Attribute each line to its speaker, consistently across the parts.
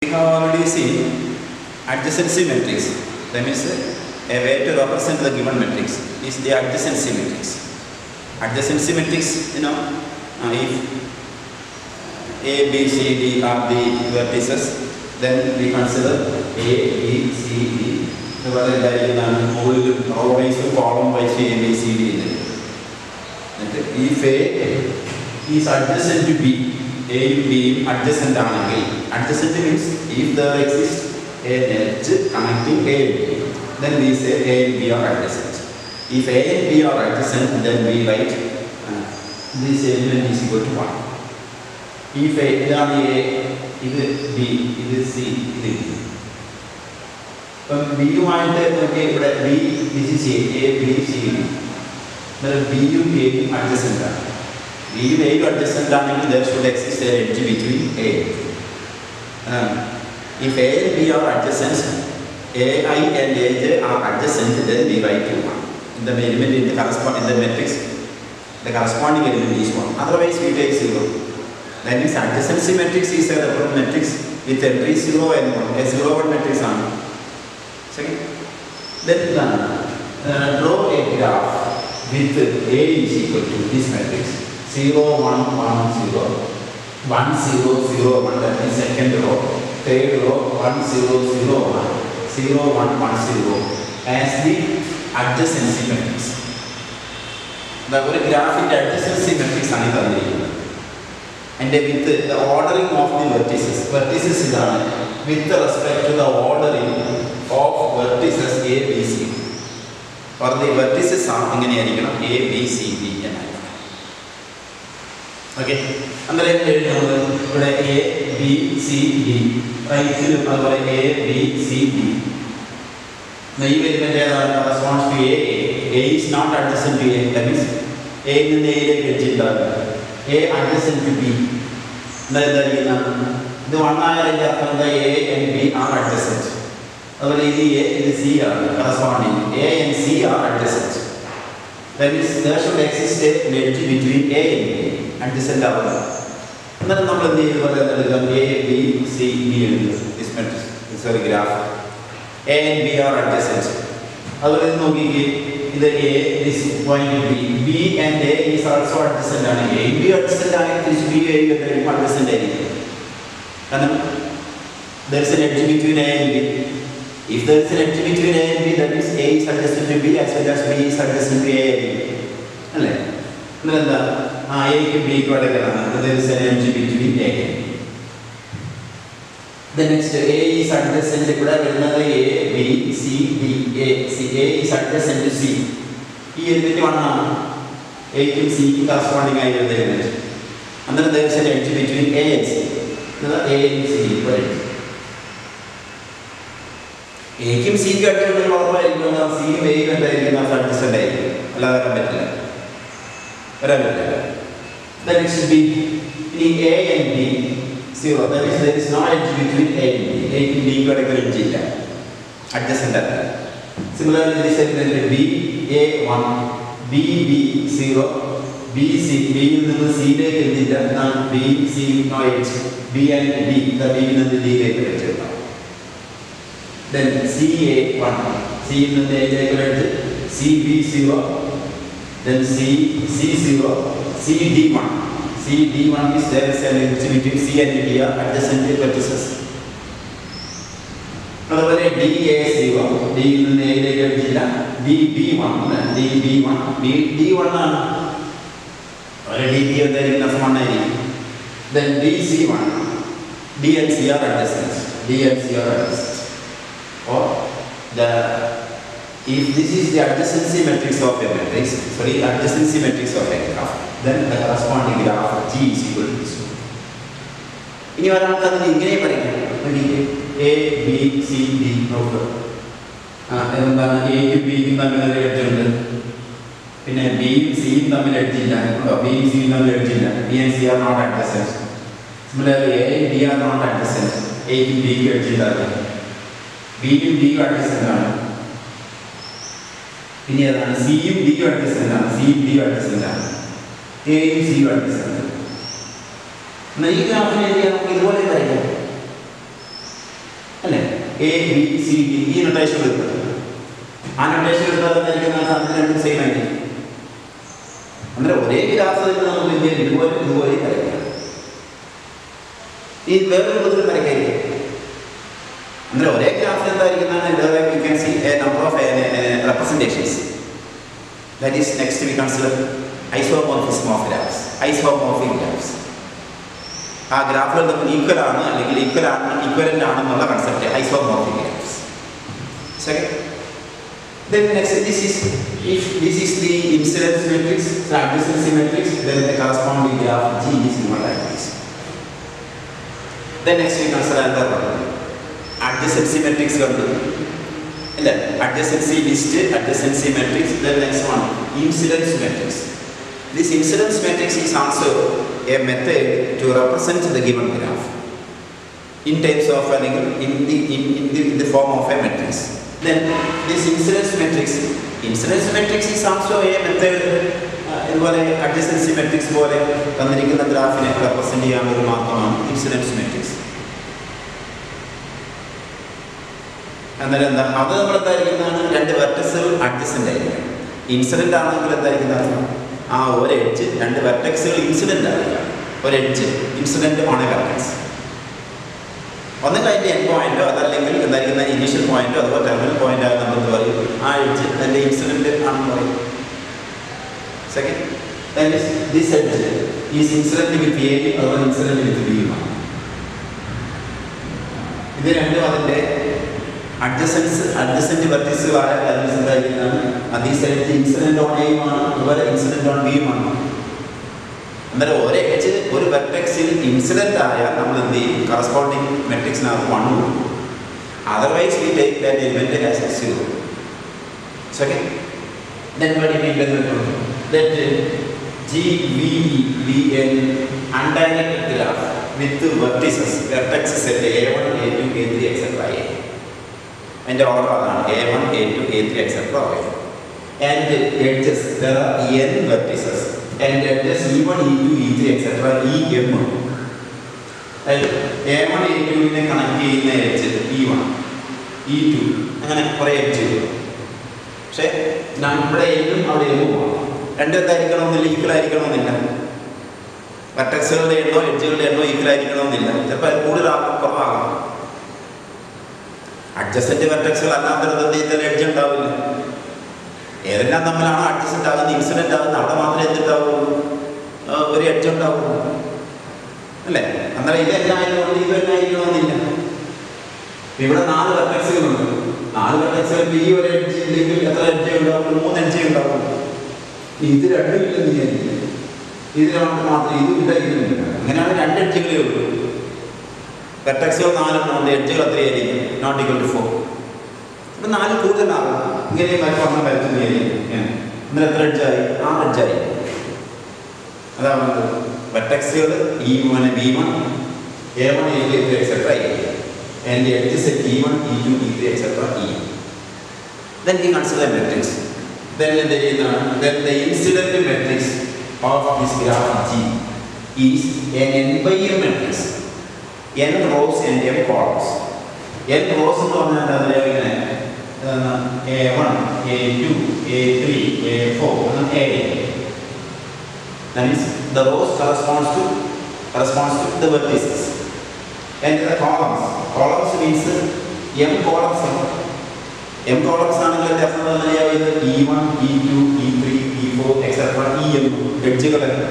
Speaker 1: We have already seen adjacency matrix. That means a way to represent the given matrix is the adjacency matrix. Adjacency matrix, you know, uh, if A, B, C, D are the vertices, then we consider A, B, C, D. ഇതുപോലെ എന്തായിരിക്കുന്നതാണ് മുകളിൽ row wise column wise A B C D എന്നിട്ട് ഈ ഫേ is adjacent to B എയും ബിയും adjacent ആണെങ്കിൽ adjacent means if there exist an നെറ്റ് connecting A and B then we say A and B are adjacent. If A and B are adjacent, then we write uh, this element is equal to 1. If A ഇതാണ് A, ഇത് B, ഇത് C, ഇത് D. ഇപ്പം ബിയുമായിട്ട് നോക്കി ഇവിടെ B this is A A B C D അന്നേരം ബിയും എയും അഡ്ജസെൻ്റ് ആണ് ബിയും എയും അഡ്ജസെൻ്റ് ആണെങ്കിൽ there should exist a edge between A if A and B are adjacent A I and A J are adjacent then B right to one in the element in the correspond in the matrix the corresponding element is 1. Otherwise, we take 0. That means adjacency matrix is a reference matrix with entry 0 and 1. A 0 1 matrix on. Second. Then uh, draw a graph with A is equal to this matrix 0 1 1 0 1 0 0 1 that is second row third row 1 0 0 1 0 1 1 0 as the adjacency matrix. ദാ ഒരു ഗ്രാഫിൻ്റെ adjacency matrix ആണ് ഈ തന്നിരിക്കുന്നത് എൻ്റെ with the ordering of the vertices vertices ഇതാണ് with respect to the ordering of vertices A B C or the vertices ആണ് ഇങ്ങനെയായിരിക്കണം A B C D എന്നായിരിക്കണം ഓക്കെ അന്നേരം എഴുതുന്നത് ഇവിടെ എ ബി സി ഡി റൈറ്റിലും അതുപോലെ എ ബി സി ഡി ഈ വരുന്നതിൻ്റെ ഏതാണ് response to A A is not adjacent to A that means എയിൽ നിന്ന് എയിലേക്ക് വെച്ചിട്ടുണ്ടാവില്ല എ അഡ്ജസൻ ടു ബി എന്താ എന്തായിരിക്കുന്ന ഇത് വൺ ആയതിൻ്റെ അർത്ഥം എന്താ A and B are adjacent അതുപോലെ ഇത് എ ഇത് സി ആണ് corresponding A and C are adjacent that means there should exist a edge between A and B adjacent ആവുക എന്നിട്ട് നമ്മൾ എന്ത് ചെയ്യും പോലെ എടുക്കാം എ ബി സി ഡി എഴുതുക this matrix sorry graph A and B are adjacent അതുപോലെ ഇത് നോക്കിക്കേ ഇത് A this point B B and A is also adjacent ആണ് എ ബി അഡ്ജസൻ്റ് ആണെങ്കിൽ തിരിച്ച് ബി എ എന്തായിരിക്കും അഡ്ജസൻ്റ് ആയിരിക്കും കാരണം there is an edge between A and B if there is an edge between A and B that means A is adjusted to B as well as B is adjusted to A ആയിരിക്കും അല്ലേ എന്നിട്ട് എന്താ ആ എക്ക് ബിക്ക് ഇടയ്ക്കാണ് there is an edge between A and B The next A is adjacent ഇവിടെ വരുന്നത് A B C D A C A is adjacent to C ഈ എലിമെന്റ് വൺ ആണ് എയ്ക്കും സിക്കും കറസ്പോണ്ടിങ് ആയി വരുന്ന എലിമെന്റ് അന്നേരം there is an edge between A and C A and C equal എയ്ക്കും സിക്കും അഡ്ജസ്റ്റ് ഉറപ്പായിരിക്കും സിയും എയും എന്തായിരിക്കും അഡ്ജസ്റ്റന്റ് ആയിരിക്കും അല്ലാതെ വരാൻ പറ്റില്ല വരാൻ പറ്റില്ല നെക്സ്റ്റ് ബി ഇനി A and B zero that means there is no edge between A and B എയ്ക്കും ബിക്കും ഇടയ്ക്ക് ഒരു എഡ്ജ് ഇല്ല അഡ്ജസ്റ്റന്റ് അല്ല similarly this element B A one B B zero B C ബിയിൽ നിന്ന് സിയിലേക്ക് എത്തില്ല എന്നാൽ B C no edge B and D ബിയിൽ നിന്ന് ഡിയിലേക്ക് വെച്ചിട്ടുണ്ടാവും ദെൻ സി എ വൺ സിയിൽ നിന്ന് എയിലേക്ക് ഒരു edge C B zero then C C zero C D one C D1 is there is an edge between C and D are adjacent vertices. അതുപോലെ D A zero ഡിയിൽ നിന്ന് എയിലേക്ക് അടിച്ചില്ല D B one D B one D D one ആണ് അതുപോലെ D B എന്തായിരിക്കും F one ആയിരിക്കും then D C one D and C are adjacent D and C are adjacent or the if this is the adjacency matrix of a matrix, sorry, adjacency matrix of a graph, then the corresponding graph G is equal to this one. ഇനി ഒരാൾക്ക് അതിന് ഇങ്ങനെ പറയാം A B C D നോക്കുക ആ എന്താണ് എയും ബിയും തമ്മിൽ ഒരു എഡ്ജുണ്ട് പിന്നെ ബിയും സിയും തമ്മിൽ എഡ്ജില്ല ബിയും സിയും തമ്മിൽ എഡ്ജില്ല B and C are not adjacent similarly A B are not adjacent എയ്ക്കും ബിക്കും എഡ്ജില്ലാതെ ബിയും ഡിയും അഡ്ജസൻ്റ് ആണ് പിന്നെ ഏതാണ് സിയും ഡിയും അഡ്ജസ്റ്റൻ്റ് ആണ് സിയും ഡിയും അഡ്ജസ്റ്റൻ്റ് ആണ് എയും സിയും അഡ്ജസ്റ്റൻ്റ് എന്നാൽ ഈ ഗ്രാഫിനെ എഴുതിയാൽ നമുക്ക് ഇതുപോലെ വരയ്ക്കാം എ ബി സി ഡി ഈ നൊട്ടേഷൻ എടുക്കുന്നത് ആ നൊട്ടേഷൻ എടുത്താൽ സാധ്യത രണ്ടും സെയിം ആയിരിക്കും അന്നേരം ഒരേ ഗ്രാഫ് തന്നെ നമുക്ക് എന്ത് ചെയ്യാം ഇതുപോലെ ഇതുപോലെ വരയ്ക്കാം ഈ വേറൊരു വിധത്തിൽ വരയ്ക്കായിരിക്കും അന്നേരം ഒരേ ഗ്രാഫിൽ എന്തായിരിക്കുന്നതാണ് you can see a number of representations that is next we consider isomorphism of graphs isomorphic graphs ആ ഗ്രാഫുകൾ തമ്മിൽ ഈക്വൽ ആണ് അല്ലെങ്കിൽ ഈക്വൽ ആണ് ഈക്വലൻ്റ് ആണെന്നുള്ള concept isomorphic graphs second Then next, this is if this is the incidence matrix, the adjacency matrix, then the corresponding graph G is given like this. Then next we consider another one. Adjacency matrix കണ്ടു ഇല്ല adjacency list, adjacency matrix, then next one, incidence matrix. This incidence matrix is also a method to represent the given graph in terms of an in the in, in the in the form of a matrix. Then this incidence matrix, incidence matrix is also a method ഇതുപോലെ അഡ്ജസ്റ്റൻസി matrix പോലെ തന്നിരിക്കുന്ന ഗ്രാഫിനെ represent ചെയ്യാൻ ഒരു മാർഗമാണ് incidents matrix അന്നേരം എന്താ അത് നമ്മൾ എന്തായിരിക്കുന്നതാണ് രണ്ട് വെർട്ടക്സുകൾ അഡ്ജസ്റ്റന്റ് ആയിരിക്കും ഇൻസിഡന്റ് ആണെങ്കിൽ എന്തായിരിക്കുന്നത് ആ ഒരു എഡ്ജ് രണ്ട് വെർട്ടക്സുകൾ ഇൻസിഡന്റ് ആയിരിക്കും ഒരു എഡ്ജ് ഇൻസിഡന്റ് ആണ് വെർട്ടക്സ് ഒന്നുകിൽ അതിൻ്റെ എൻ പോയിന്റോ അതല്ലെങ്കിൽ എന്തായിരിക്കുന്ന ഇനീഷ്യൽ പോയിന്റോ അതുപോലെ ടെർമിനൽ പോയിന്റ് ആയി നമ്മൾ എന്ത് പറയും ആ എഡ്ജ് അതിൻ്റെ ഇൻസിഡന്റ് ആണെന്ന് പറയും second this edge is incident with A അതുപോലെ ഇൻസിഡന്റ് വിത്ത് ബിയുമാണ് ഇത് രണ്ടും അതിൻ്റെ അഡ്ജസൻസ് അഡ്ജസന്റ് വെർട്ടീസുകളായ വാല്യൂസ് എന്തായിരിക്കുന്നതാണ് അത് ഈ സൈഡ് ഇൻസിഡന്റ് ഓൺ എയുമാണ് അതുപോലെ ഇൻസിഡന്റ് ഓൺ ബിയുമാണ് അന്നേരം ഒരു എച്ച് ഒരു വെർട്ടെക്സിൽ ഇൻസിഡന്റ് ആയാൽ നമ്മൾ എന്ത് ചെയ്യും കറസ്പോണ്ടിങ് മെട്രിക്സിനകത്ത് വൺ കൊടുക്കും otherwise we take that element as a zero second then what do you mean by that that G V V N undirected graph with vertices vertices at A1 A2 A3 etc A അതിൻ്റെ order അതാണ് A one A two A three etcetera and edges there are N vertices and edges E one E two E three etcetera E M A one A ടുവിനെ connect ചെയ്യുന്ന edge E one E two അങ്ങനെ കുറേ edge പക്ഷേ ഇവിടെ എന്നും അവിടെ എമ്മും രണ്ടും എന്തായിരിക്കണമെന്നില്ല ഈക്വൽ ആയിരിക്കണമെന്നില്ല വെർട്ടക്സുകളുടെ എണ്ണോ എഡ്ജുകളുടെ എണ്ണോ ഈക്വൽ ആയിരിക്കണമെന്നില്ല ചിലപ്പോൾ അത് കൂടുതലാകാം കുറവാകാം അഡ്ജസ്റ്റന്റ് വെർട്ടക്സുകൾ അല്ലാത്തടത്ത് ഇതിൽ എഡ്ജ് ഉണ്ടാവില്ല ഏതെല്ലാം തമ്മിലാണോ അഡ്ജസ്റ്റന്റ് ആകുന്നത് ഇൻസിഡന്റ് ആകുന്നത് അവിടെ മാത്രമേ എന്തുണ്ടാവുള്ളൂ ഒരു എഡ്ജ് ഉണ്ടാവുള്ളൂ അല്ലേ അന്നേരം ഇതെല്ലാം ആയതുകൊണ്ട് ഇതെല്ലാം ആയിരിക്കണമെന്നില്ല ഇവിടെ നാല് വെർട്ടക്സുകളുണ്ട് നാല് വെർട്ടക്സുകൾ ഈ ഒരു എഡ്ജ് ഇല്ലെങ്കിൽ എത്ര എഡ്ജ് ഉണ്ടാവും മൂന്ന് എഡ്ജ് ഉണ്ടാവും ഇത് രണ്ടും ഇല്ലെന്ന് വിചാരിക്കും ഇത് രണ്ട് മാത്രം ഇതും ഇല്ല ഇതും ഇല്ല അങ്ങനെയാണ് രണ്ട് എഡ്ജുകളേ ഉള്ളൂ വെർട്ടക്സുകൾ നാലെണ്ണം ഉണ്ട് എഡ്ജുകൾ എത്രയായിരിക്കും നോട്ട് ഈക്വൽ ടു ഫോർ ഇപ്പം നാല് കൂടുതലാകും ഇങ്ങനെ വരപ്പം വരച്ചു ഇന്നലെ എത്ര എഡ്ജായി ആറ് എഡ്ജായി അതാണ് വെർട്ടക്സുകൾ E one B one A one A two etcetera A and edges at E1, E2, E3, etc. E. Then we consider matrix. Then the, then the incident matrix of this graph G is an n by m matrix. n rows and m columns. n rows എന്ന് പറഞ്ഞാൽ എന്താ ഇങ്ങനെ A one A two A three A four അങ്ങനെ A That is, the rows corresponds to corresponds to the vertices. and the columns. Columns means m columns. m columns ആണെങ്കിൽ എൻ്റെ അർത്ഥം തന്നെയാണ് ഇത് E one E two E three E four etcetera E M എഡ്ജുകളൊക്കെ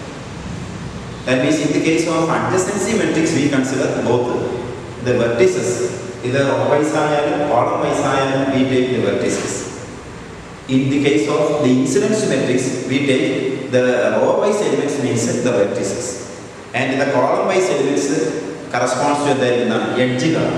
Speaker 1: That means in the case of adjacency matrix, we consider both the vertices, either row wise ആയാലും column wise ആയാലും we take the vertices. In the case of the incidence matrix, we take the row wise elements means the vertices. And the column wise elements corresponds to എന്തായിരിക്കുന്ന എഡ്ജുകളാണ്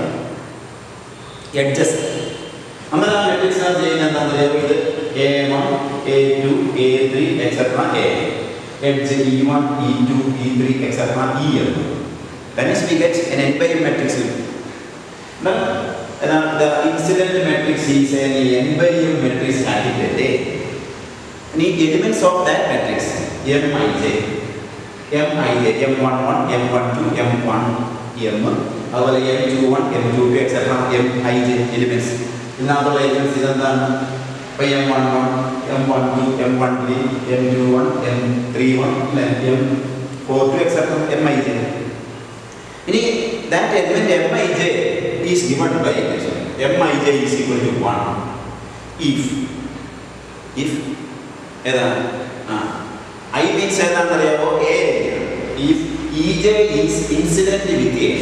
Speaker 1: edges നമ്മൾ ആ മെട്രിക്സിനകത്ത് ചെയ്യുന്ന എന്താ പറയുക ഇത് A one A two A three etcetera A edge E one E two E three etcetera E M That means we get an n by m matrix. Now, uh, the incident matrix is an n by m matrix aggregate. Any elements of that matrix, m i j, m i j, m11, m12, m1, m അതുപോലെ M two one M two two etcetera M I J elements ഇതിനകത്തുള്ള elements ഇതെന്താണ് ഇപ്പോൾ M one one M one two M one three M two one M three one M four two etcetera M I J ഇനി that element M I J is given by M I J is equal to one if if ഏതാണ് ആ I means ഏതാണെന്ന് അറിയാമോ A if E J is incident with A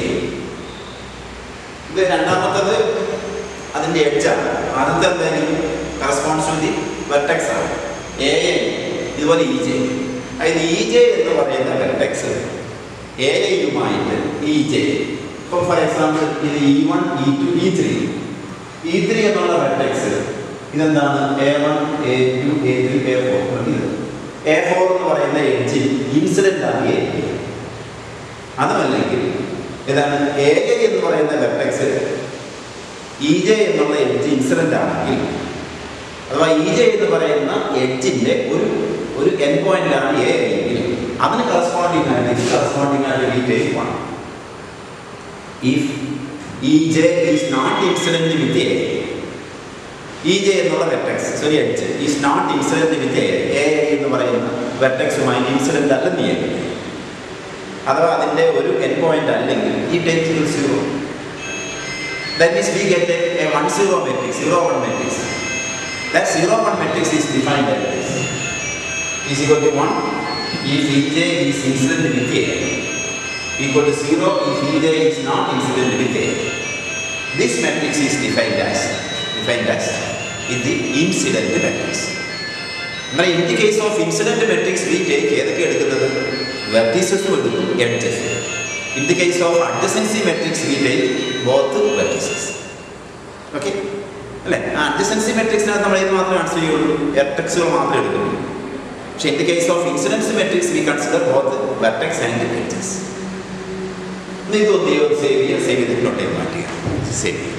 Speaker 1: ഇത് രണ്ടാമത്തത് അതിന്റെ എഡ്ജാണ് ആദ്യത്തെ എന്തായാലും കറസ്പോൺസ് ടു ദി വെർട്ടെക്സ് ആണ് എ എ ഇതുപോലെ ഇ ജെ അതായത് ഇ ജെ എന്ന് പറയുന്ന വെർട്ടെക്സ് എ എയുമായിട്ട് ഇ ജെ ഇപ്പം ഫോർ എക്സാമ്പിൾ ഇത് E one E two E three E three എന്നുള്ള വെർട്ടെക്സ് ഇതെന്താണ് A one A two A three A four ഇത് എ ഫോർ എന്ന് പറയുന്ന എഡ്ജിൽ ഇൻസിഡന്റ് ആണ് എ അതുമല്ലെങ്കിൽ ഇതാണ് എ എ എന്ന് പറയുന്ന വെർട്ടെക്സ് ഇ ജെ എന്നുള്ള എഡ്ജ് ഇൻസിഡന്റ് ആണെങ്കിൽ അഥവാ ഇ ജെ എന്ന് പറയുന്ന എഡ്ജിന്റെ ഒരു ഒരു എൻ പോയിന്റ് ആണ് എ എങ്കിൽ അതിന് കറസ്പോണ്ടിങ് ആയിട്ട് ഇത് കറസ്പോണ്ടിങ് ആയിട്ട് we take one if E J is not incident with A E J എന്നുള്ള vertex sorry edge is not incident with A A എന്ന് പറയുന്ന വെർട്ടെക്സുമായി ഇൻസിഡന്റ് അല്ലെന്ന് എ അഥവാ അതിന്റെ ഒരു എൻ പോയിന്റ് അല്ലെങ്കിൽ ഈ take zero that means we get a, a 1 0 matrix, 0 1 matrix. That 0 1 matrix is defined like this. Is equal to 1 if Ej is incident with A, equal to 0 if Ej is not incident with A. This matrix is defined as defined as in the incident matrix. എന്നാൽ in the case of incident matrix we take ഏതൊക്കെ എടുക്കുന്നത് വെർട്ടീസസും എടുക്കും എഡ്ജസും in the case of adjacency matrix we take both vertices okay അല്ലേ ആ adjacency മെട്രിക്സിനകത്ത് നമ്മൾ ഇത് മാത്രമേ കൺസിഡർ ചെയ്യുള്ളൂ എർട്ടെക്സുകൾ മാത്രമേ എടുക്കുള്ളൂ പക്ഷേ in the case of incidence matrix we consider both vertex and edges ഇതൊന്ന് സേവ് ചെയ്യുക സേവ് ചെയ്തിട്ട് നോട്ട് ചെയ്ത് മാറ്റുക സേവ് ചെയ്യുക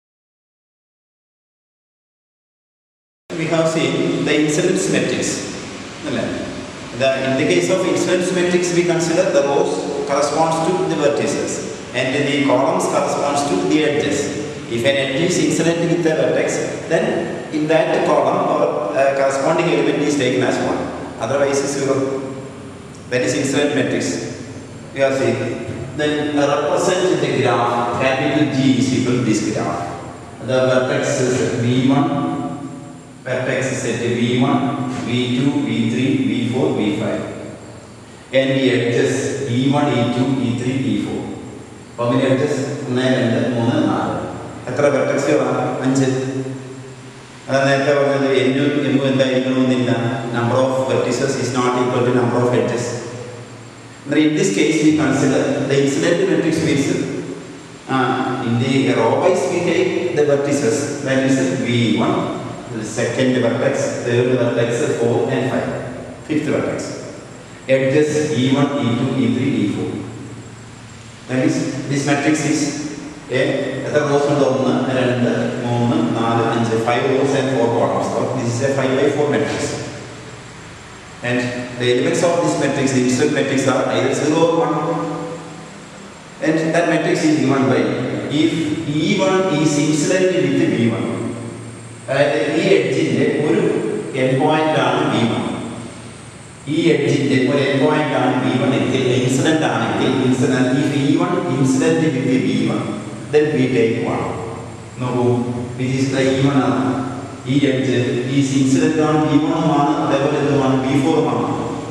Speaker 1: we have seen the incidence matrix. The, in the case of incidence matrix, we consider the rows corresponds to the vertices and the columns corresponds to the edges. If an edge is incident with a vertex, then in that column or uh, corresponding element is taken as 1. Otherwise, 0. That is incident matrix. We have seen. Then uh, represent the graph, capital G is equal to this graph. The vertex is V1, vertex set V1, V2, V3, V4, V5. And the edges E1, E2, E3, E4. How many edges? ഒന്ന് രണ്ട് മൂന്ന് നാല് എത്ര വെർട്ടക്സുകളാണ് അഞ്ച് അത് നേരത്തെ പറഞ്ഞത് എന്നും എമ്മും എന്തായിരിക്കണമെന്നില്ല number of vertices is not equal to number of edges in this case we consider the incident matrix means in the row wise we take the vertices that is V1 the second vertex, third vertex, fourth and five, fifth vertex. Edges E1, E2, E3, E4. That is, this matrix is a എത്ര rows ഉണ്ട് ഒന്ന് രണ്ട് മൂന്ന് നാല് അഞ്ച് five rows and four columns this is a five by four matrix and the elements of this matrix incident matrix are either zero or one and that matrix is given by if E one is incident with V one അതായത് ഈ എഡ്ജിന്റെ ഒരു end point ആണ് V one ഈ എഡ്ജിന്റെ ഒരു end point ആണ് V one എങ്കിൽ ഇൻസിഡന്റ് ആണെങ്കിൽ incident if E one incident with V one then we take one നോക്കൂ which is the E one ആണ് ഈ എഡ്ജ് ഈ ഇൻസിഡന്റ് ആണ് വി വണ്ണുമാണ് അതേപോലെ എന്തുമാണ് വി ഫോറുമാണ്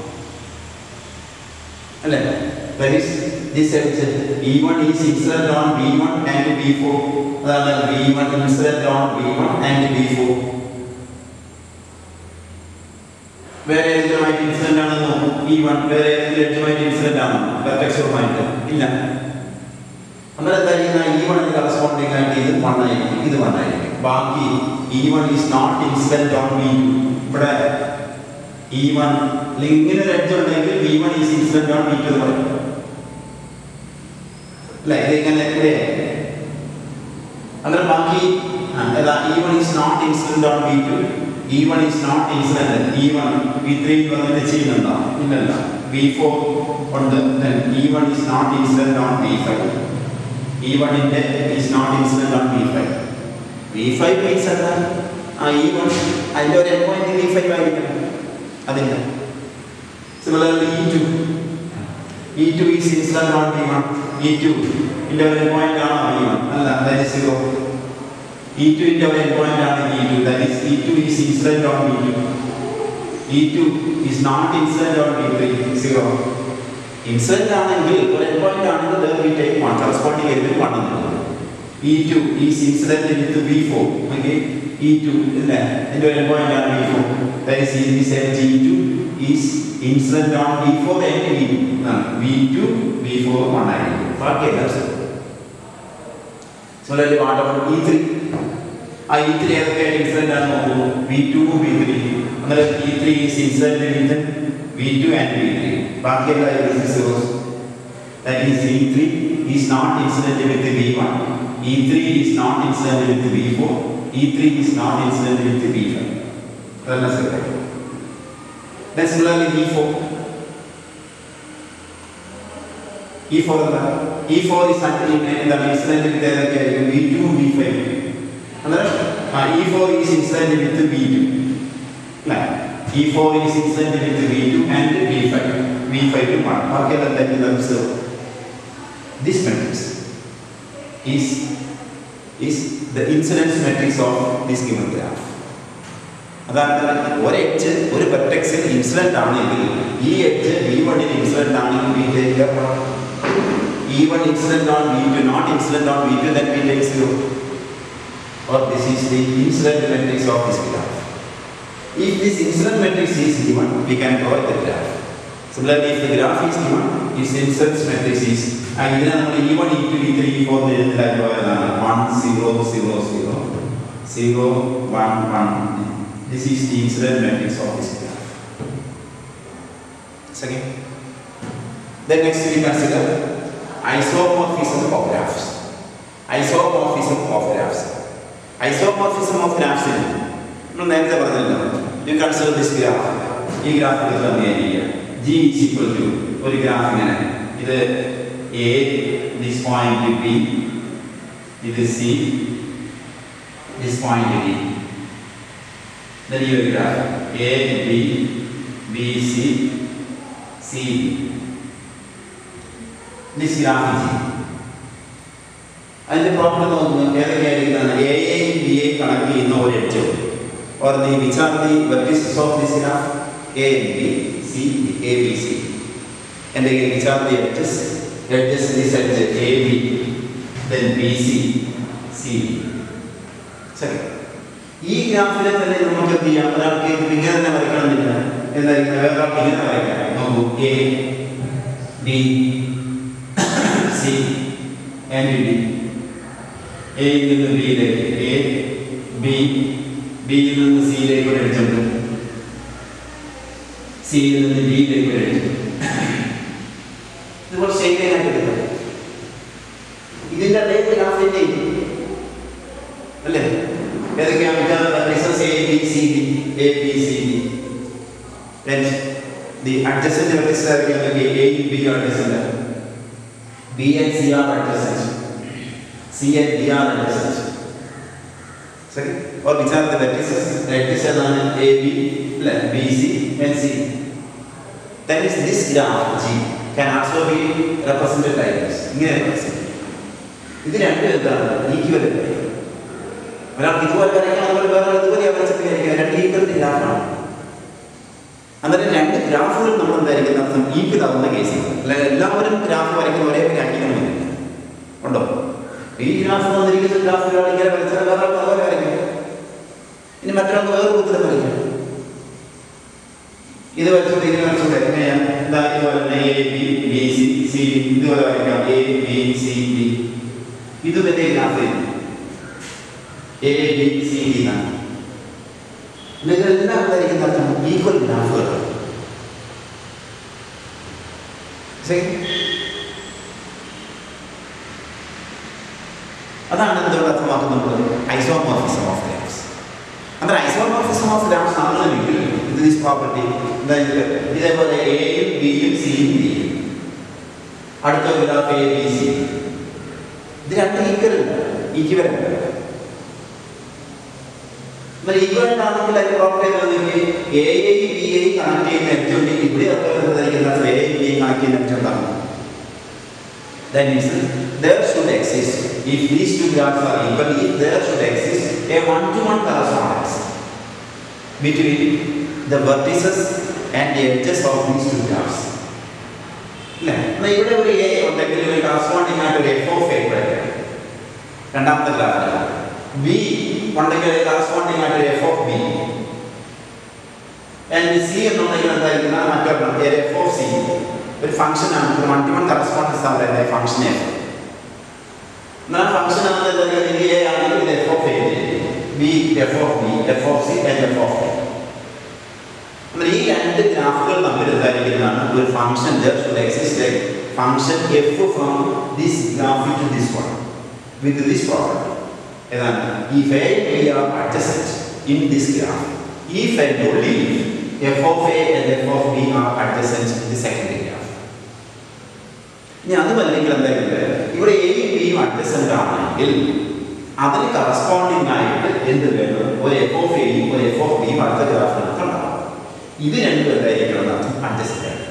Speaker 1: അല്ലേ that is this edge E one is incident on V one and V four അതാണ് V one incident on V one and V four വേറെ ഏതെങ്കിലുമായിട്ട് ഇൻസിഡന്റ് ആണെന്ന് നോക്കും വി വൺ വേറെ ഏതെങ്കിലും എഡ്ജുമായിട്ട് ഇൻസിഡന്റ് ആണോ വെർട്ടെക്സുമായിട്ട് ഇല്ല അന്നേരം എന്താ ചെയ്യുന്ന ഇ വണ്ണിന് കറസ്പോണ്ടിങ് ആയിട്ട് ഇത് വൺ ആയിരിക്കും ഇത് വൺ ആയിരിക്കും ബാക്കി E one is not incident on V two ഇവിടെ ഇ വൺ ഇങ്ങനെ ഒരു എഡ്ജ് ഉണ്ടെങ്കിൽ V one is incident on V two എന്ന് പറയും അല്ല ഇത് ഇങ്ങനെ ഇവിടെ അന്നേരം ബാക്കി ഏതാ E one is not incident on V two E one is not incident E one V three വന്നിട്ട് ചെയ്യുന്നുണ്ടോ ഇല്ലല്ല വി ഫോർ ഉണ്ട് E one is not incident on V five E വണ്ണിൻ്റെ is not incident on V five V five means എന്താ ആ E one അതിൻ്റെ ഒരു end point we five ആയിരിക്കണം അതില്ല similarly E two E two is incident on V one E two ഇതിൻ്റെ ഒരു point ആണോ വി വൺ അല്ല that is zero E two ൻ്റെ ഒരു പോയിന്റ് ആണ് E two that is E two is incident on V two E two is not incident on V three zero incident ആണെങ്കിൽ ഒരു end point ആണെങ്കിൽ there we take one corresponding element one എന്നുള്ളത് E two is incident with V four okay E two ഇല്ല എൻ്റെ ഒരു point ആണ് V four that is ഈ set E two is incident on V four and V two V two V four one ആയിരിക്കും ബാക്കി എല്ലാം similarly what about E three ആ E three ഏതൊക്കെ ഇൻസിഡൻറ്റ് ആണ് നോക്കൂ വി ടു വി ത്രീ അങ്ങനെ E three is incident with V two and V three ബാക്കിയെല്ലാം zeros that is E3 is not incident with V1, E3 is not incident with V4, E3 is not incident with V5. That's correct. Then similarly E4. E4 എന്താ E4 is എന്താണ് incident with ഏതൊക്കെയായിരിക്കും V2 V5 അന്നേരം E4 is incident with V2 അല്ലേ E4 is incident with V2 and V5 V5 ഉം ആണ് ബാക്കിയെല്ലാം തന്നെ observe this matrix is is the incidence matrix of this given graph അതാണ് ഒരു edge ഒരു വെർട്ടെക്സിൽ ഇൻസിഡന്റ് ആണെങ്കിൽ ഈ എഡ്ജ് വി വണ്ണിന് ഇൻസിഡന്റ് ആണെങ്കിൽ we take E one incident on V two not incident on V two then we take zero or this is the incident matrix of this graph if this incident matrix is given we can provide the graph similarly if the graph is given its incidence matrix is ആ ഇതിനെ നമ്മൾ E one E two E three E four എഴുതിലായി പോയതാണ് one zero zero zero zero one one this is the incident matrix of this graph second then next we consider isomorphism of graphs isomorphism of graphs isomorphism of graphs നമ്മൾ നേരത്തെ പറഞ്ഞല്ലോ you consider this graph ഈ graph എടുക്കുക G is equal to ഒരു graph ഇങ്ങനെ ഇത് A this point B ഇത് C this point D then you graph a b b c c d this graph is അതിന്റെ പ്രോബ്ലം നോക്കുന്നത് ഏതൊക്കെയായിരിക്കുന്നതാണ് A എയും ബി എയും കണക്ട് ചെയ്യുന്ന ഒരു edge or the which are the vertices of this graph A B C A B C എൻ്റെ which are the edges edges this edge A B then B C C B ശരി ഈ ഗ്രാഫിനെ തന്നെ നമുക്ക് എന്ത് ചെയ്യാം ഒരാൾക്ക് ഇത് ഇങ്ങനെ തന്നെ വരയ്ക്കണമെന്നില്ല എന്തായിരിക്കും വേറൊരാൾക്ക് ഇങ്ങനെ വരയ്ക്കാം നോക്കൂ A B C and D എയിൽ നിന്ന് ബിയിലേക്ക് എ ബി ബിയിൽ നിന്ന് സിയിലേക്ക് ഒരു എഴുതുണ്ട് സിയിൽ നിന്ന് ഡിയിലേക്ക് ഒരു എഴുതുണ്ട് ഇതുപോലെ ശരിയായിട്ട് എടുക്കാം ഇതിന്റെ അതേ ഗ്രാഫിന്റെ അല്ലേ ഏതൊക്കെയാണ് vertices A B C D A B C D the adjacent vertices ആയിരിക്കും A B adjacent B and C are adjacent C and D are adjacent. Second, or which are the vertices? Vertices are A, B, B, C, and C. Then is this graph G can also be represented like this. ഇങ്ങനെ represent. ഇത് രണ്ടും എന്താണ് equivalent ഒരാൾക്ക് ഇതുപോലെ വരയ്ക്കാം അതുപോലെ വേറെ ഇതുപോലെ വരച്ചിട്ട് വരയ്ക്കാം രണ്ട് ഈക്വലന്റ് ഗ്രാഫാണ് അന്നേരം രണ്ട് ഗ്രാഫുകൾ നമ്മൾ എന്തായിരിക്കും അർത്ഥം ഈക്വൽ ആവുന്ന കേസിൽ അല്ല എല്ലാവരും ഗ്രാഫ് വരയ്ക്കുന്ന ഒരേ ആക്കിക്കണമെന്നില്ല ഉണ്ടോ ഈ ഗ്രാഫ് വന്നിരിക്കുന്ന ഗ്രാഫ് ഒരാൾ ഇങ്ങനെ വരച്ചാൽ വേറെ ആൾക്ക് അതുപോലെ വരയ്ക്കും ഇനി മറ്റൊരാൾക്ക് വേറെ ഉത്തരം വരയ്ക്കാം ഇത് വരച്ചോണ്ട് ഇങ്ങനെ വരച്ചോണ്ട് എങ്ങനെയാണ് എന്താ ഇതുപോലെ A B B C C D ഇതുപോലെ വരയ്ക്കാം എ ബി സി ഡി ഇതും എന്റെ graph A B C D എന്നാണ് ഇതെല്ലാം എന്തായിരിക്കും അർത്ഥം ഈക്വൽ ഗ്രാഫുകളാണ് ശരി അതാണ് എന്തുകൊണ്ട് അർത്ഥമാക്കുന്നത് ഐസോമോർഫിസം ഓഫ് ഗ്രാഫ്സ് അങ്ങനെ ഐസോമോർഫിസം ഓഫ് ഗ്രാഫ്സ് ആണെന്നെങ്കിൽ ഇത് ദിസ് പ്രോപ്പർട്ടി ഇതേപോലെ എയും ബിയും സിയും ഡിയും അടുത്ത ഗ്രാഫ് എ ബി സി ഇത് രണ്ട് ഈക്വൽ ഈക്വലന്റ് എന്നാൽ ഈക്വലന്റ് ആണെങ്കിൽ അതിന് പ്രോപ്പർട്ടി ഏതാണെങ്കിൽ A I B I connect ചെയ്യുന്ന എഡ്ജ് ഉണ്ടെങ്കിൽ ഇവിടെ എന്തായിരിക്കുന്ന A I B I connect ചെയ്യുന്ന എഡ്ജ് ഉണ്ടാകും That means there should exist, if these two graphs are equal, if there should exist a one-to-one correspondence between the vertices and the edges of these two graphs. അല്ലേ എന്നാൽ ഇവിടെ ഒരു A ഉണ്ടെങ്കിൽ ഒരു corresponding ആയിട്ട് ഒരു F of A ഇവിടെ രണ്ടാമത്തെ ഗ്രാഫിൽ ബി ഉണ്ടെങ്കിൽ കറസ്പോണ്ടിങ് ആയിട്ട് ഒരു F of B and C എന്നുണ്ടെങ്കിൽ എന്തായിരിക്കുന്ന മറ്റൊരെണ്ണം ഒരു എഫ് ഓഫ് സി ഒരു ഫംഗ്ഷൻ ആണ് ഒരു മൾട്ടിമൺ കറസ്പോണ്ടൻസ് ആണ് പറയുന്നത് ഫംഗ്ഷൻ എഫ് എന്നാൽ ഫംഗ്ഷൻ ആണ് എന്താണെങ്കിൽ എ ആണെങ്കിൽ ഇത് F of A B F of B F of C and F of A എന്നാൽ ഈ രണ്ട് ഗ്രാഫുകൾ തമ്മിൽ എന്തായിരിക്കുന്നതാണ് ഒരു function there should exist a function F from this graph to this one with this property ഏതാണ് if A B are adjacent in this graph if and only if f of a and f of b are adjacent in the secondary graph. ഇനി അതുമല്ലെങ്കിൽ എന്തായാലും ഇവിടെ എയും ബിയും adjacent ആണെങ്കിൽ അതിന് corresponding ആയിട്ട് എന്ത് വേണം ഒരു എഫ് ഓഫ് എയും ഒരു എഫ് ഓഫ് ബിയും അടുത്ത ഗ്രാഫിനകത്ത് ഉണ്ടാവും ഇത് രണ്ടും എന്തായിരിക്കണം അഡ്ജസ്റ്റന്റ് ആയിട്ട്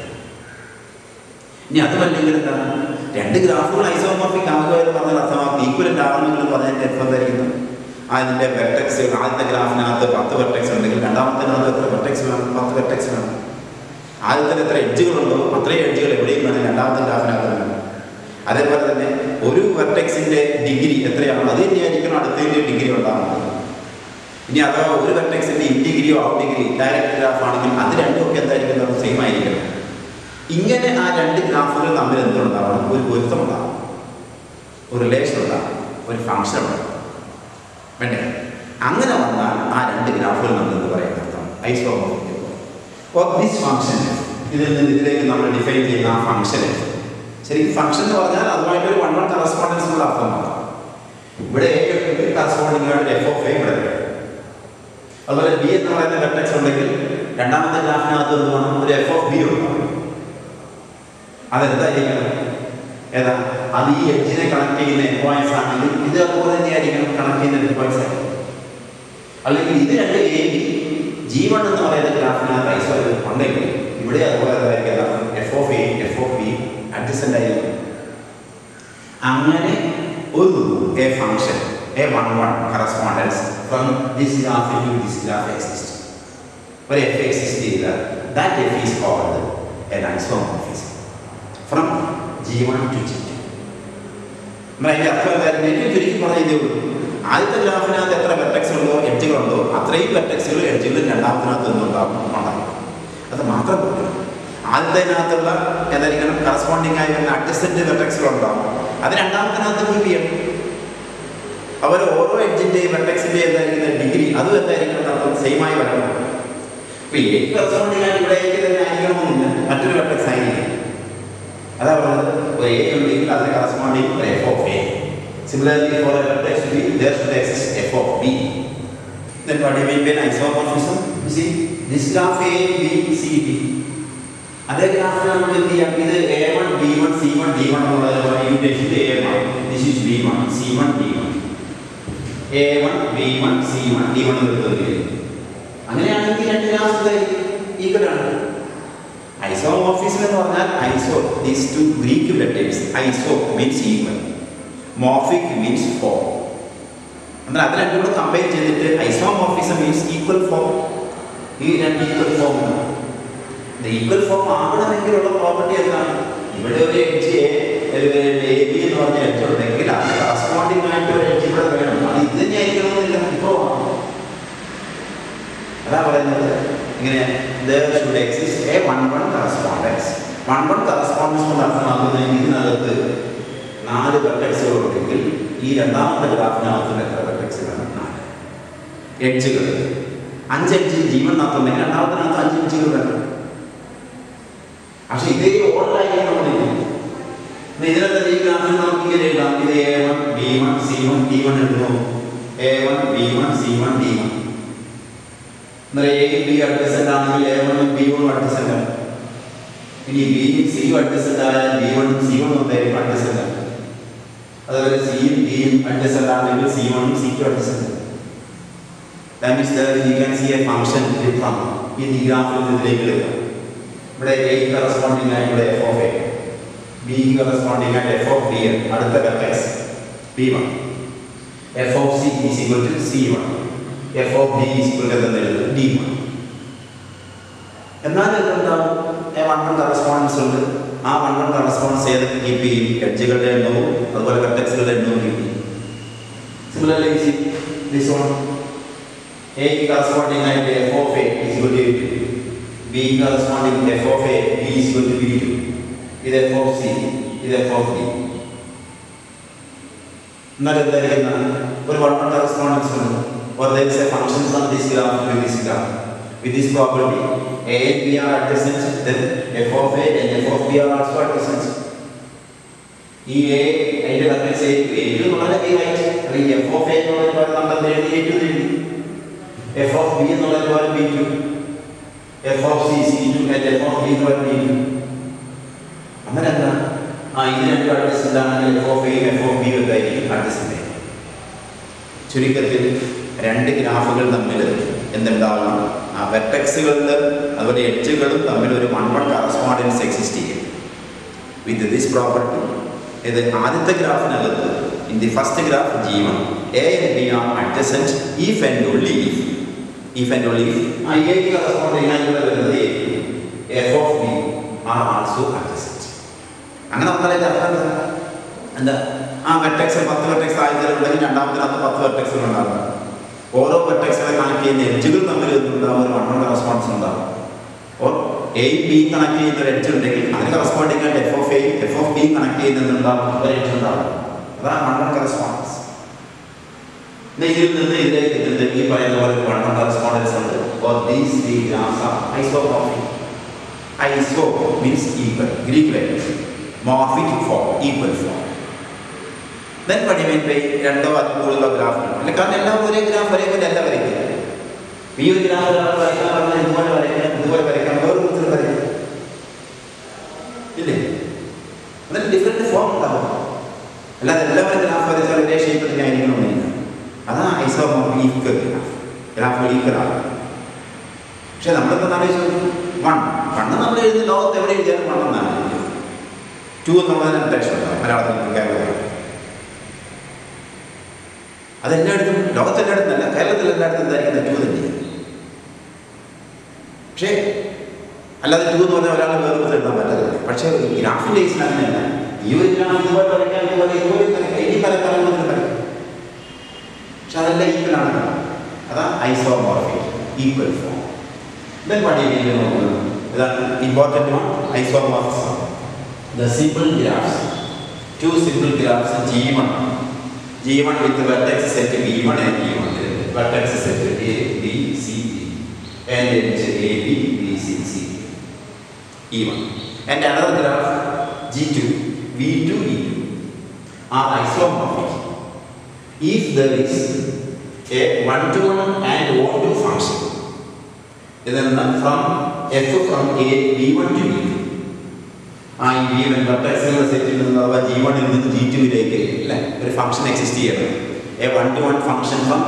Speaker 1: ഇനി അതുമല്ലെങ്കിൽ എന്താണ് രണ്ട് ഗ്രാഫുകൾ ഐസോമോർഫിക് ആകുക എന്ന് പറഞ്ഞാൽ അർത്ഥമാക്കും ഈക്വലന്റ് ആവണമെങ്കിൽ പറഞ്ഞതിന്റെ അർത്ഥം എന്തായിരിക്കുന്നു അതിന്റെ വെർട്ടെക്സ് ആദ്യത്തെ ഗ്രാഫിനകത്ത് പത്ത് വെർട്ടെക്സ് ഉണ്ടെങ്കിൽ രണ്ടാമത്തിനകത്ത് എത്ര വെർട്ടെക്സ് വേണം പത്ത് വെർട്ടെക്സ് വേണം ആദ്യത്തിൽ എത്ര എഡ്ജുകളുണ്ടോ അത്രയും എഡ്ജുകൾ എവിടെയും വേണം രണ്ടാമത്തെ ഗ്രാഫിനകത്ത് വേണം അതേപോലെ തന്നെ ഒരു വെർട്ടെക്സിന്റെ ഡിഗ്രി എത്രയാണോ അത് തന്നെയായിരിക്കണം അടുത്തതിന്റെ ഡിഗ്രി ഉണ്ടാകുന്നത് ഇനി അഥവാ ഒരു വെർട്ടെക്സിന്റെ ഇൻ ഡിഗ്രിയോ ഔട്ട് ഡിഗ്രി ഡയറക്റ്റ് ഗ്രാഫ് ആണെങ്കിൽ അത് രണ്ടും ഒക്കെ എന്തായിരിക്കും സെയിം ആയിരിക്കണം ഇങ്ങനെ ആ രണ്ട് ഗ്രാഫുകൾ തമ്മിൽ എന്തുണ്ടാവണം ഒരു പൊരുത്തം ഉണ്ടാവും ഒരു റിലേഷൻ ഉണ്ടാവും ഒരു ഫംഗ്ഷൻ ഉണ്ടാവും വേണ്ടേ അങ്ങനെ വന്നാൽ ആ രണ്ട് ഗ്രാഫുകൾ നമ്മൾ എന്ത് പറയാൻ അർത്ഥം ഐസോമോർഫിക് ഓർ ദിസ് ഫംഗ്ഷൻ ഇതിൽ നിന്ന് ഇതിലേക്ക് നമ്മൾ ഡിഫൈൻ ചെയ്യുന്ന ആ ഫംഗ്ഷൻ ശരിക്കും ഫംഗ്ഷൻ എന്ന് പറഞ്ഞാൽ അതുമായിട്ട് ഒരു വൺ വൺ കറസ്പോണ്ടൻസ് എന്നുള്ള അർത്ഥമാണ് ഇവിടെ എ കറസ്പോണ്ടിങ് ആയിട്ട് എഫ് ഓഫ് എ ഇവിടെ വരും. അതുപോലെ ബി എന്ന് പറയുന്ന വെർട്ടെക്സ് ഉണ്ടെങ്കിൽ രണ്ടാമത്തെ ഗ്രാഫിനകത്ത് എന്ത് വേണം ഒരു എഫ് ഓഫ് ബി ഉണ്ടാവും അതെന്തായിരിക്കണം ഏതാ അത് ഈ എഡ്ജിനെ കണക്ട് ചെയ്യുന്ന എൻ പോയിന്റ്സ് ആണെങ്കിൽ ഇത് അതുപോലെ തന്നെയായിരിക്കണം കണക്ട് ചെയ്യുന്ന എൻ പോയിന്റ്സ് ആയിരിക്കും അല്ലെങ്കിൽ ഇത് രണ്ട് എ ബി ജി വൺ എന്ന് പറയുന്ന ഗ്രാഫിനകത്ത് ഐസോ ഉണ്ടെങ്കിൽ ഇവിടെ അതുപോലെ എന്തായിരിക്കും F of A F of B adjacent ആയിരിക്കും അങ്ങനെ ഒരു a function a one one correspondence from this graph to this graph exist ഒരു എഫ് എക്സിസ്റ്റ് ചെയ്താൽ that F is called an isomorphism from G one to G two നമ്മൾ അതിൻ്റെ അർത്ഥം എന്തായാലും ഏറ്റവും ചുരുക്കി പറഞ്ഞതേ ഉള്ളൂ ആദ്യത്തെ ഗ്രാഫിനകത്ത് എത്ര വെർട്ടെക്സ് ഉണ്ടോ എഡ്ജുകളുണ്ടോ അത്രയും വെർട്ടെക്സുകൾ എഡ്ജുകൾ രണ്ടാമത്തിനകത്ത് നിന്നുണ്ടാകും ഉണ്ടാകും അത് മാത്രം പോലും ആദ്യത്തിനകത്തുള്ള എന്തായിരിക്കണം കറസ്പോണ്ടിങ് ആയി വരുന്ന അഡ്ജസ്റ്റന്റ് വെർട്ടെക്സുകൾ ഉണ്ടാകും അത് രണ്ടാമത്തിനകത്ത് കീപ്പ് ചെയ്യണം അവർ ഓരോ എഡ്ജിന്റെയും വെർട്ടെക്സിന്റെ എന്തായിരിക്കുന്ന ഡിഗ്രി അതും എന്തായിരിക്കണം അർത്ഥം സെയിം ആയി വരണം അപ്പൊ ഏത് കറസ്പോണ്ടിങ് ആയിട്ട് ഇവിടെ തന്നെ ആയിരിക്കണമെന്നില്ല മറ്റൊരു വെർട്ടെക്സ് ആയിരിക്കും അതാ പറഞ്ഞത് ഒരു എ ഉണ്ടെങ്കിൽ അതിന് കറസ്പോണ്ടിങ് ഒരു F of A similarly for a vertex B there should exist f of b then what do you mean by isomorphism you see this graph a b c d അതേ ഗ്രാഫിൽ നമുക്ക് എന്ത് ചെയ്യാം ഇത് A one B one C one D one എന്നുള്ളത് unit A one this is B one C one D one A one B one C one D one വരുന്നത് അങ്ങനെയാണെങ്കിൽ രണ്ട് ഗ്രാഫ് ഈക്വൽ ആണ് ഐസോമോർഫിസം എന്ന് പറഞ്ഞാൽ iso these two Greek letters iso means equal morphic means form എന്നാൽ അത് രണ്ടും കൂടെ കമ്പൈൻ ചെയ്തിട്ട് ഐസോമോർഫിസം മീൻസ് ഈക്വൽ ഫോം ഈ രണ്ട് ഈക്വൽ ഫോം ഈക്വൽ ഫോം ആകണമെങ്കിലുള്ള പ്രോപ്പർട്ടി എന്താണ് ഇവിടെ ഒരു എഡ്ജ് എ ബി എന്ന് പറഞ്ഞ എഡ്ജ് ഉണ്ടെങ്കിൽ അത് കറസ്പോണ്ടിങ് ആയിട്ട് ഒരു എഡ്ജ് ഇവിടെ വേണം അത് ഇത് തന്നെ ആയിരിക്കണമെന്നില്ല ഇപ്പോൾ അതാ പറയുന്നത് ഇങ്ങനെ there should exist a one one correspondence one one correspondence കൊണ്ട് അർത്ഥമാക്കുന്നത് ഇതിനകത്ത് നാല് വെർട്ടെക്സുകൾ ഉണ്ടെങ്കിൽ ഈ രണ്ടാമത്തെ ഗ്രാഫിനകത്ത് എത്ര വെർട്ടെക്സുകളാണ് നാല് എഡ്ജുകൾ അഞ്ച് എഡ്ജ് ജീവനകത്തുണ്ടെങ്കിൽ രണ്ടാമത്തിനകത്ത് അഞ്ച് എഡ്ജുകൾ വേണം പക്ഷെ ഇതേ ഓർഡറായിരിക്കണം ഇതിനകത്ത് ഈ ഗ്രാഫിൽ നമുക്ക് ഇങ്ങനെ എഴുതാം ഇത് A one B one C one D one എഴുതുന്നു A one B one C one D one എന്നാൽ എ ബി അഡ്ജസ്റ്റന്റ് ആണെങ്കിൽ എ വണ്ണും ബി വണ്ണും അഡ്ജസ്റ്റന്റ് ആണ് ഇനി ബിയും സിയും അഡ്ജസ്റ്റന്റ് ആയാൽ ബി വണ്ണും സി വണ്ണും എന്തായിരിക്കും അഡ്ജസ്റ്റന്റ് ആണ് അതുപോലെ സിയും ഡിയും അഡ്ജസ്റ്റൻ്റ് ആണെങ്കിൽ സി വണ്ണും C two adjacent that means there you can see a function from ഈ ഗ്രാഫിൽ ഇതിലേക്ക് എടുക്കാം ഇവിടെ എ കറസ്പോണ്ടിങ് ആയിട്ടുള്ള F of A B corresponding ആയിട്ട് എഫ് ഓഫ് ബി അടുത്ത vectors B one F of C is equal to C one F of D is equal to എന്തെഴുതുന്നത് D one എന്നാൽ എന്തുണ്ടാവും എ വൺ വൺ കറസ്പോണ്ടൻസ് ഉണ്ട് ആ one one correspondence ഏത് keep ചെയ്യും എഡ്ജുകളുടെ എണ്ണവും അതുപോലെ വെക്ടക്സുകളുടെ എണ്ണവും കീപ്പ് ചെയ്യും similarly this one A corresponding ആയിട്ട് F of A is equal to B corresponding F of A B is equal to B two ഇത് എഫ് ഓഫ് സി ഇത് എഫ് ഓഫ് ഡി എന്നാൽ എന്തായിരിക്കുന്ന ഒരു വൺ വൺ കറസ്പോണ്ടൻസ് ഉണ്ട് or there is a function from this graph to this graph with this property a and b are adjacent then f of a and f of b are also adjacent ഈ A അതിന്റെ correct A two എന്നുള്ളത് A right അത് ഈ F of A എന്നുള്ളത് പോലെ നമ്മൾ എഴുതി A two എഴുതി എഫ് ഓഫ് ബി എന്നുള്ളത് പോലെ B two F of C C two and F of B എന്ന് പോലെ ബി ടു അങ്ങനെ എന്താ ആ ഇത് രണ്ടും അഡ്ജസ്റ്റൻ്റ് ആണെങ്കിൽ എഫ് ഓഫ് എയും എഫ് ഓഫ് ബിയും എന്തായിരിക്കും അഡ്ജസ്റ്റൻ്റ് ചുരുക്കത്തിൽ രണ്ട് ഗ്രാഫുകൾ തമ്മിൽ എന്തുണ്ടാവണം ആ വെർട്ടെക്സുകളിൽ അതുപോലെ എഡ്ജുകളും തമ്മിൽ ഒരു വൺ വൺ കറസ്പോണ്ടൻസ് എക്സിസ്റ്റ് ചെയ്യും വിത്ത് ദിസ് പ്രോപ്പർട്ടി ഇത് ആദ്യത്തെ ഗ്രാഫിനകത്ത് in the first graph G one A and B are adjacent if and only if if and only if ആ എക്ക് കറസ്പോണ്ടിങ് ആയിട്ടുള്ള വരുന്നത് F of B are also adjacent അങ്ങനെ വന്നാലേ അർത്ഥം എന്താ? എന്താ ആ വെർട്ടെക്സ് പത്ത് വെർട്ടെക്സ് ആയതിലുണ്ടെങ്കിൽ രണ്ടാമത്തിനകത്ത് പത്ത് വെർട്ടെക്സുകൾ ഉണ്ടാകും ഓരോ വെർട്ടെക്സിനെ കണക്ട് ചെയ്യുന്ന എഡ്ജുകൾ തമ്മിൽ എന്തുണ്ടാവും ഒരു വൺ വൺ റെസ്പോൺസ് ഉണ്ടാവും ഓർ എ ബി കണക്ട് ചെയ്യുന്ന ഒരു എഡ്ജ് ഉണ്ടെങ്കിൽ അതിന് കറസ്പോണ്ടിങ് ആയിട്ട് F of A F of B connect ചെയ്യുന്നുണ്ടാവും ഒരു എഡ്ജ് ഉണ്ടാവും അതാണ് വൺ വൺ കറസ്പോണ്ടൻസ് ഇതിൽ നിന്ന് ഇതിലേക്ക് എത്തുന്നത് ഈ പറയുന്ന പോലെ വൺ വൺ കറസ്പോണ്ടൻസ് ഉണ്ട് or these three graphs are isomorphic iso means equal Greek language morphic form equal form then പടിമേൻ പേ രണ്ടോ അതിൽ കൂടുതലോ ഗ്രാഫ് അല്ല കാരണം എല്ലാം ഒരേ ഗ്രാഫ് ഒരേ പോലെ അല്ല വരയ്ക്കുക ഈ ഒരു ഗ്രാഫ് ഒരാൾ വരയ്ക്കാൻ പറഞ്ഞാൽ ഇതുപോലെ വരയ്ക്കാം ഇതുപോലെ വരയ്ക്കാം വേറെ വിധത്തിൽ വരയ്ക്കാം ഇല്ലേ അതിന് ഡിഫറെൻറ്റ് ഫോം ഉണ്ടാവും അല്ലാതെ എല്ലാവരും ഗ്രാഫ് വരച്ചാൽ ഒരേ ഷേപ്പ് തന്നെ ആയിരിക്കണമെന്നില്ല അതാണ് isomorphic equal graph graph equal ആണ് പക്ഷെ നമ്മളിപ്പോൾ ആലോചിച്ചു വൺ വണ്ണ് നമ്മൾ എഴുതുന്ന ലോകത്ത് എവിടെ എഴുതിയാലും വൺ എന്നാണ് ടു എന്നുള്ളതിന് അധ്യക്ഷം ഉണ്ടാവും മലയാളത്തിൽ കേരളത്തിൽ അതെല്ലായിടത്തും ലോകത്തെല്ലായിടത്തും അല്ല കേരളത്തിൽ എല്ലായിടത്തും എന്തായിരിക്കും ടു തന്നെയാണ് പക്ഷേ അല്ലാതെ ടു എന്ന് പറഞ്ഞാൽ ഒരാൾ വേറെ വിധം എഴുതാൻ പറ്റത്തില്ല പക്ഷേ ഈ ഗ്രാഫിൻ്റെ കേസിൽ അങ്ങനെയല്ല ഈ ഒരു ഗ്രാഫ് ഇതുപോലെ വരയ്ക്കാൻ ഇതുപോലെ ഇതുപോലെ വരയ്ക്കാം ഇനി പല തലങ്ങളിൽ വരയ്ക്കാം പക്ഷെ അതെല്ലാം ഈക്വൽ ആണ് അതാ ഐസോമോർഫിക് ഈക്വൽ ഫോം ദെൻ പഠിക്കുന്നത് നോക്കുന്നത് ഇതാണ് important one isomorphism the simple graphs two simple graphs G one G one with vertex set B one and G one vertex set A B C D and edge A B B C C E one and another graph G two V two E two are isomorphic if there is a one-to-one and one-to function ഇതെന്ന് from F from A B one to B two ആ ഈ B one വെർട്ടക്സുകളുടെ സെറ്റിൽ നിന്ന് അഥവാ G വണ്ണിൽ നിന്ന് G ടുവിലേക്ക് അല്ലെ ഒരു ഫംഗ്ഷൻ എക്സിസ്റ്റ് ചെയ്യണം a one to one function from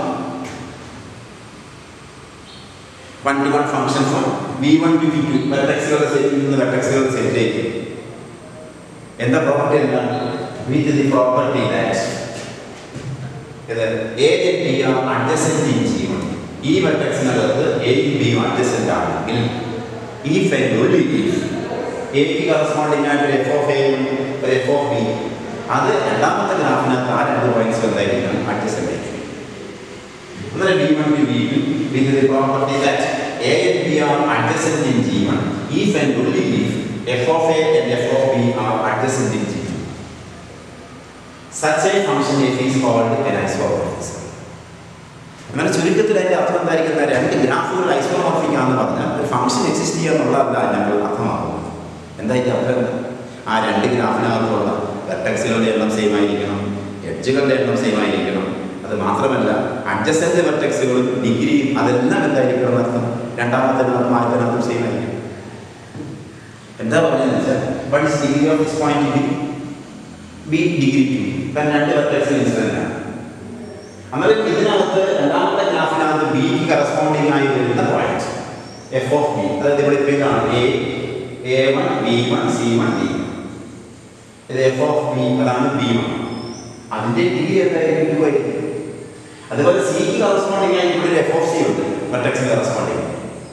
Speaker 1: one to one function from B one to B two വെർട്ടക്സുകളുടെ സെറ്റിൽ നിന്ന് വെർട്ടക്സുകളുടെ സെറ്റിലേക്ക് എന്താ പ്രോപ്പർട്ടി എന്താണ് വിത്ത് ദി പ്രോപ്പർട്ടി ദാറ്റ് ഇത് A and B are adjacent in G one ഈ വെർട്ടെക്സിനകത്ത് എയും ബിയും അഡ്ജസെന്റ് ആണെങ്കിൽ ഈ ഫെൻ ഒരു എക്ക് കറസ്പോണ്ടിങ് ആയിട്ട് ഒരു എഫ് ഓഫ് എയും ഒരു എഫ് ഓഫ് ബി അത് രണ്ടാമത്തെ ഗ്രാഫിനകത്ത് ആ രണ്ട് പോയിന്റ്സ് എന്തായിരിക്കും അഡ്ജസെന്റ് ആയിരിക്കും അന്നേരം B one to B two with the property that A and B are adjacent in G one if and only if F of A and F of B are adjacent in G two such a function f is called an isomorphism അങ്ങനെ ചുരുക്കത്തിൽ അതിന്റെ അർത്ഥം എന്തായിരിക്കുന്ന രണ്ട് ഗ്രാഫുകൾ isomorphic ആണെന്ന് പറഞ്ഞാൽ ഒരു function exist ചെയ്യുക എന്നുള്ളതല്ല ഞങ്ങൾ അർത്ഥമാക്കുന്നത് എന്താ ഇതിന്റെ അർത്ഥം എന്താ ആ രണ്ട് ഗ്രാഫിനകത്തുള്ള വെർട്ടക്സുകളുടെ എണ്ണം സെയിം ആയിരിക്കണം എഡ്ജുകളുടെ എണ്ണം സെയിം ആയിരിക്കണം അത് മാത്രമല്ല അഡ്ജസ്റ്റന്റ് വെർട്ടക്സുകളും ഡിഗ്രിയും അതെല്ലാം എന്തായിരിക്കണം എന്നർത്ഥം രണ്ടാമത്തിനകത്തും ആദ്യത്തിനകത്തും സെയിം ആയിരിക്കും എന്താ പറഞ്ഞതെന്ന് വെച്ചാൽ what is degree of this point degree B degree two ഇപ്പം രണ്ട് വെക്ടേഴ്സ് ഇൻസിഡൻ്റ് ആണ് അന്നേരം ഇതിനകത്ത് രണ്ടാമത്തെ ഗ്രാഫിനകത്ത് ബിക്ക് കറസ്പോണ്ടിങ് ആയി വരുന്ന പോയിന്റ് എഫ് ഓഫ് ബി അതായത് ഇവിടെ ഇപ്പോൾ ഇതാണ് A A one B one C one D ഇത് എഫ് ഓഫ് ബി അതാണ് ബി വൺ അതിൻ്റെ ഡിഗ്രി എന്തായാലും ടു ആയിരിക്കും അതുപോലെ സിക്ക് കറസ്പോണ്ടിങ് ആയി ഇവിടെ ഒരു എഫ് ഓഫ് സി ഉണ്ട് വെർട്ടെക്സിന് കറസ്പോണ്ടിങ്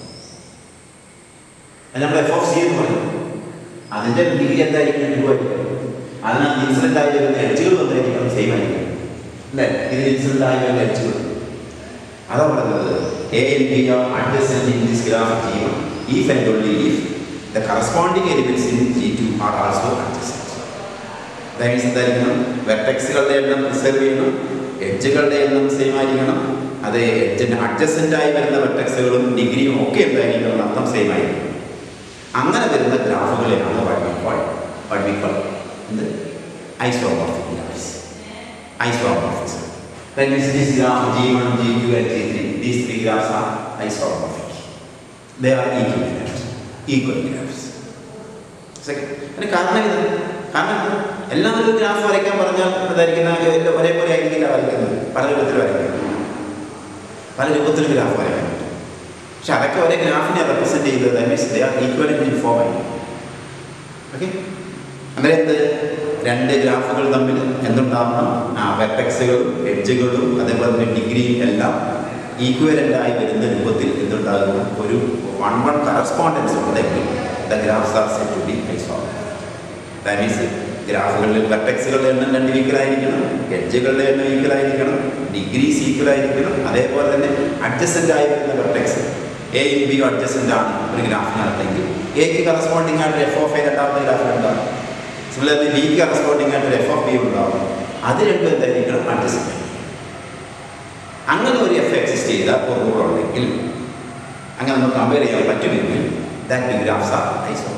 Speaker 1: അത് നമ്മൾ എഫ് ഓഫ് സി എന്ന് പറയും അതിൻ്റെ ഡിഗ്രി എന്തായിരിക്കും ടു ആയിരിക്കും അതിനകത്ത് ഇൻസിഡൻ്റ് ആയി വരുന്ന എഡ്ജുകൾ എന്തായിരിക്കും സെയിം ആയിരിക്കും അല്ലേ ഇതിൽ ഇൻസിഡൻ്റ് ആയി വരുന്ന എഡ്ജുകൾ അതാ പറയുന്നത് A and B are adjacent in this graph G one if and only if the corresponding elements in G two are also adjacent that means എന്തായിരിക്കണം വെർട്ടെക്സുകളുടെ എണ്ണം പ്രിസർവ് ചെയ്യണം എഡ്ജുകളുടെ എണ്ണം സെയിം ആയിരിക്കണം അത് എഡ്ജിന് അഡ്ജസ്റ്റൻ്റ് ആയി വരുന്ന വെർട്ടെക്സുകളും ഡിഗ്രിയും ഒക്കെ എന്തായിരിക്കണം അർത്ഥം സെയിം ആയിരിക്കും അങ്ങനെ വരുന്ന ഗ്രാഫുകളെയാണ് വഴിക്കോൾ വഴിക്കോൾ എന്ത് isomorphic graphs isomorphics That means this graph G1, G2 and G3, these three graphs are isomorphic. They are equivalent, equal graphs. Second, അതിന് കാരണം ഇത് കാരണം എല്ലാവരും ഗ്രാഫ് വരയ്ക്കാൻ പറഞ്ഞാൽ അതായിരിക്കുന്ന എല്ലാം ഒരേപോലെ ആയിരിക്കില്ല വരയ്ക്കുന്നത് പല രൂപത്തിൽ വരയ്ക്കുന്നത് പല രൂപത്തിൽ ഗ്രാഫ് വരയ്ക്കാൻ പറ്റും പക്ഷെ അതൊക്കെ ഒരേ ഗ്രാഫിനെ റെപ്രസെന്റ് ചെയ്തത് that means they are equivalent in form okay അങ്ങനെ എന്ത് രണ്ട് ഗ്രാഫുകൾ തമ്മിൽ എന്തുണ്ടാവണം ആ വെർട്ടെക്സുകളും എഡ്ജുകളും അതേപോലെ തന്നെ ഡിഗ്രിയും എല്ലാം ഈക്വലൻ്റ് ആയി വരുന്ന രൂപത്തിൽ എന്തുണ്ടാകും ഒരു വൺ വൺ കറസ്പോണ്ടൻസ് ഉണ്ടെങ്കിൽ the graphs are said to be isomorphic that means ഗ്രാഫുകളിൽ വെർട്ടെക്സുകളുടെ എണ്ണം രണ്ട് ഈക്വൽ ആയിരിക്കണം എഡ്ജുകളുടെ എണ്ണം ഈക്വൽ ആയിരിക്കണം ഡിഗ്രീസ് ഈക്വൽ ആയിരിക്കണം അതേപോലെ തന്നെ അഡ്ജസ്റ്റൻ്റ് ആയി വരുന്ന വെർട്ടെക്സ് എയും ബിയും അഡ്ജസ്റ്റൻ്റ് ആണ് ഒരു ഗ്രാഫിനകത്തെങ്കിൽ എക്ക് കറസ്പോണ്ടിങ് ആയിട്ട് എഫ് ഓഫ് എ രണ്ടാമത്തെ ഗ്രാഫിലുണ്ടാവും സിമിലർലി ബിക്ക് കറസ്പോണ്ടിങ് ആയിട്ട് എഫ് ഓഫ് ബി ഉണ്ടാവും അത് രണ്ടും എന്തായിരിക്കണം അഡ്ജസ്റ്റ് അങ്ങനെ ഒരു എഫ് എക്സിസ്റ്റ് ചെയ്ത ഒരു റൂൾ ഉണ്ടെങ്കിൽ അങ്ങനെ നമുക്ക് കമ്പയർ ചെയ്യാൻ പറ്റുമെങ്കിൽ that graphs are iso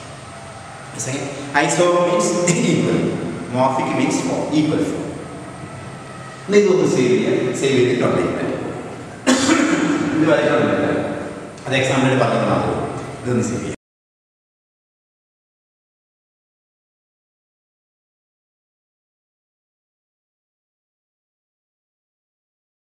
Speaker 1: iso means equal morphic means form equal form ഇതൊന്ന് സേവ് ചെയ്യാൻ സേവ് ചെയ്തിട്ടുണ്ടെങ്കിൽ ഇത് വരയ്ക്കണമെന്നില്ല അത് എക്സാമിന് പറഞ്ഞത് മാത്രം ഇതൊന്ന് സേവ് ചെയ്യാം